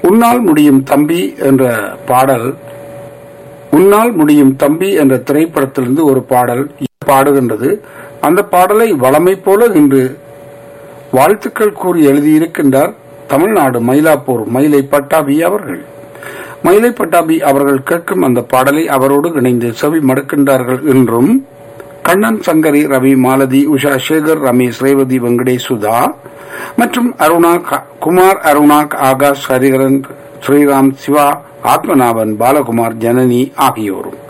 உன்னால் முடியும் தம்பி என்ற பாடல் உன்னால் முடியும் தம்பி என்ற திரைப்படத்திலிருந்து ஒரு பாடல் பாடுகின்றது அந்த பாடலை வளமை போல இன்று வாழ்த்துக்கள் கூறி எழுதியிருக்கின்றார் தமிழ்நாடு மயிலாப்பூர் மயிலை பட்டாபி அவர்கள் மயிலை பட்டாபி அவர்கள் கேட்கும் அந்த பாடலை அவரோடு இணைந்து செவி மடுக்கின்றார்கள் என்றும் கண்ணன் சங்கரி ரவி மாலதி உஷா சேகர் ரமேஷ் ரேவதி வெங்கடேஷ் சுதா மற்றும் அருணா க- குமார் அருணா ஆகாஷ் ஹரிகரன் ஸ்ரீராம் சிவா ஆத்மநாபன் பாலகுமார் ஜனனி ஆகியோரும்